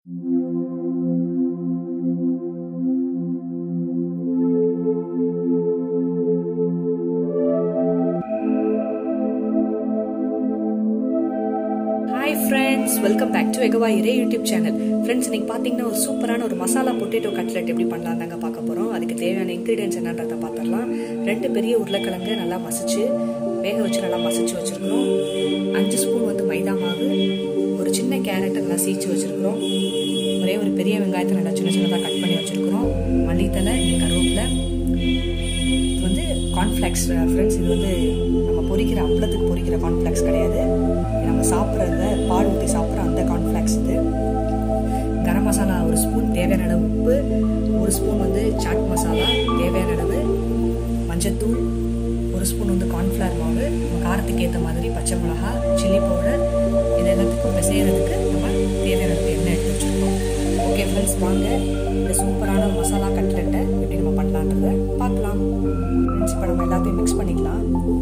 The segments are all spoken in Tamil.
hi friends welcome back to எகவா இரே யூடியூப் சேனல் ஃப்ரெண்ட்ஸ் இன்னைக்கு பார்த்தீங்கன்னா ஒரு சூப்பரான ஒரு மசாலா பொட்டேட்டோ கட்லெட் எப்படி பண்ணலாம் தாங்க பார்க்க போகிறோம் அதுக்கு தேவையான இன்க்ரீடியன்ஸ் என்னன்றதை பார்த்துடலாம் ரெண்டு பெரிய உருளைக்கிழங்கு நல்லா மசிச்சு வேக வச்சு நல்லா மசிச்சு வச்சுருக்கோம் அஞ்சு ஸ்பூன் வந்து மைதா மாவு ஒரு சின்ன கேரட்டை நல்லா சீச்சு வச்சுருக்கிறோம் ஒரே ஒரு பெரிய வெங்காயத்தை நல்லா சின்ன சின்னதாக கட் பண்ணி வச்சுருக்கிறோம் மல்லித்தலை கருவேப்பிலை இது வந்து கார்ன்ஃப்ளெக்ஸ் ஃப்ரெண்ட்ஸ் இது வந்து நம்ம பொரிக்கிற அப்பளத்துக்கு பொரிக்கிற கார்ன்ஃப்ளெக்ஸ் கிடையாது இது நம்ம சாப்பிட்றத பால் ஊற்றி சாப்பிட்ற அந்த கார்ன்ஃப்ளெக்ஸ் இது கரம் மசாலா ஒரு ஸ்பூன் தேவையான அளவு உப்பு ஒரு ஸ்பூன் வந்து சாட் மசாலா தேவையான அளவு மஞ்சத்தூள் ஒரு ஸ்பூன் வந்து கார்ன்ஃப்ளவர் மாவு நம்ம காரத்துக்கு ஏற்ற மாதிரி பச்சை மிளகா சில்லி பவுடர் இது எல்லாத்துக்கும் செய்கிறதுக்கு நம்ம தேவையான அளவு எண்ணெய் எடுத்து வச்சுருக்கோம் ஓகே ஃப்ரெண்ட்ஸ் வாங்க இந்த சூப்பரான மசாலா கட்லெட்டை எப்படி நம்ம பண்ணலான்றத பார்க்கலாம் ஃப்ரெண்ட்ஸ் இப்போ நம்ம எல்லாத்தையும் மிக்ஸ் பண்ணிக்கலாம்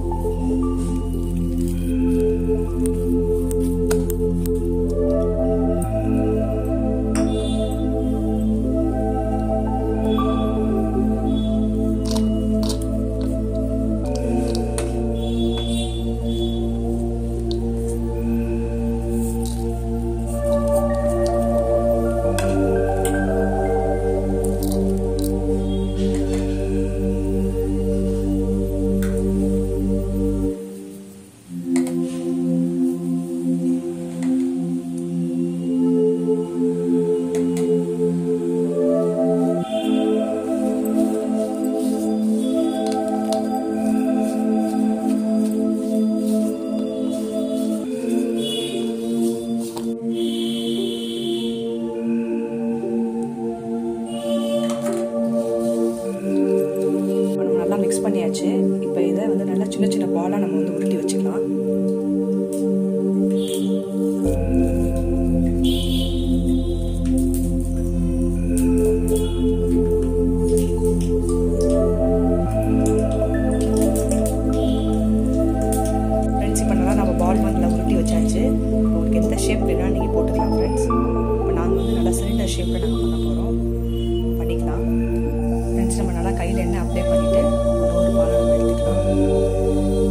இப்போ நம்ம நல்லா மிக்ஸ் பண்ணியாச்சு இப்போ இதை வந்து நல்லா சின்ன சின்ன பாலாக நம்ம வந்து உருட்டி வச்சுக்கலாம் ஃப்ரெண்ட்ஸ் இப்போ நல்லா நம்ம பால் மந்தில் உருட்டி வச்சாச்சு உங்களுக்கு எந்த ஷேப் வேணால் நீங்கள் போட்டுக்கலாம் ஃப்ரெண்ட்ஸ் இப்போ நாங்கள் வந்து நல்லா சிலிண்டர் ஷேப்பில் நாங்கள் பண்ண போகிறோம் பண்ணிக்கலாம் ஃப்ரெண்ட்ஸ் நம்ம நல்லா கையில் எண்ணெய் அப்ளை பண்ணிவிட்டு ஒரு ஒரு பாலை நம்ம எடுத்துக்கலாம்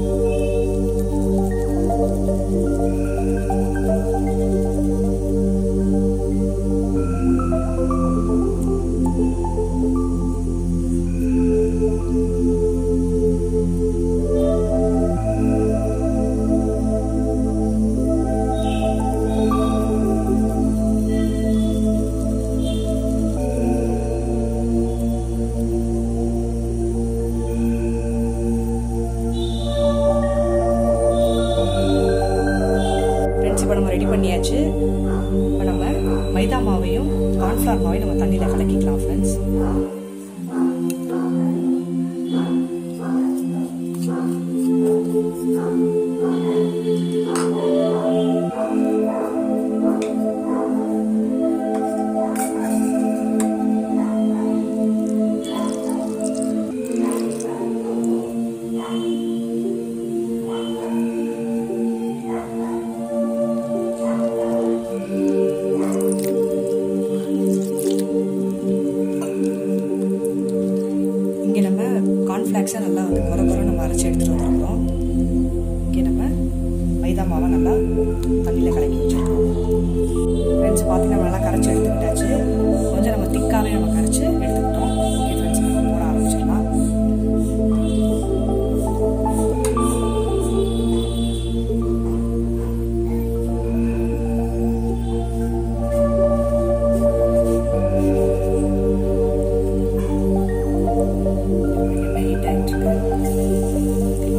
ஃப்ரெண்ட்ஸ் இப்போ நம்ம ரெடி பண்ணியாச்சு இப்போ நம்ம மைதா மாவையும் கார்ன்ஃப்ளவர் மாவையும் நம்ம தண்ணியில் கலக்கிக்கலாம் ஃப்ரெண்ட்ஸ் இங்கே நம்ம கார்ன்ஃப்ளாக்ஸை நல்லா வந்து குறை குறை நம்ம அரைச்சி எடுத்துகிட்டு வந்துருக்கிறோம் இங்கே நம்ம மைதா மாவை நல்லா தண்ணியில் கலக்கி வச்சுருக்கோம் ஃப்ரெண்ட்ஸ் பார்த்தீங்கன்னா நல்லா கரைச்சி எடுத்துக்கிட்டாச்சு கொஞ்சம் நம்ம திக்காகவே நம்ம கரைச்சி எடுத்துக்கிட்டோம் ஓகே ஃப்ரெண்ட்ஸ் நம்ம போட ஆரம்பிச்சிடலாம் எண்ணெய் ஹீட் ஆகிட்டு இருக்கு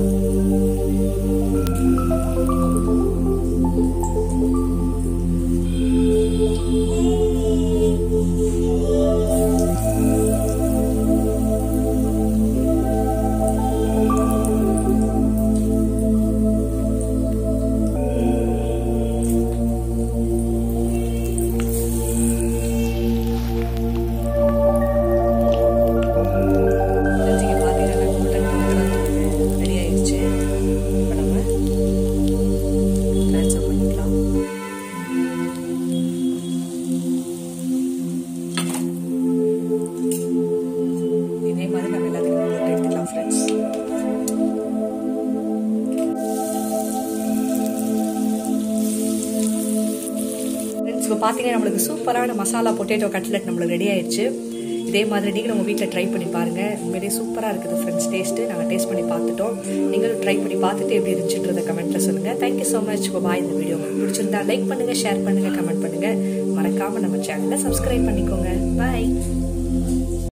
பார்த்தீங்கன்னா நம்மளுக்கு சூப்பரான மசாலா பொட்டேட்டோ கட்லெட் நம்மளுக்கு ரெடி ஆயிடுச்சு இதே மாதிரி நீங்களும் உங்கள் வீட்டில் ட்ரை பண்ணி பாருங்கள் உண்மையிலேயே சூப்பராக இருக்குது ஃப்ரெண்ட்ஸ் டேஸ்ட்டு நாங்கள் டேஸ்ட் பண்ணி பார்த்துட்டோம் நீங்களும் ட்ரை பண்ணி பார்த்துட்டு எப்படி இருந்துச்சுன்றத கமெண்ட்டில் சொல்லுங்கள் தேங்க்யூ ஸோ மச் பாய் இந்த வீடியோ உங்களுக்கு பிடிச்சிருந்தா லைக் பண்ணுங்கள் ஷேர் பண்ணுங்கள் கமெண்ட் பண்ணுங்கள் மறக்காமல் நம்ம சேனலை சப்ஸ்கிரைப் பண்ணிக்கோங்க பாய்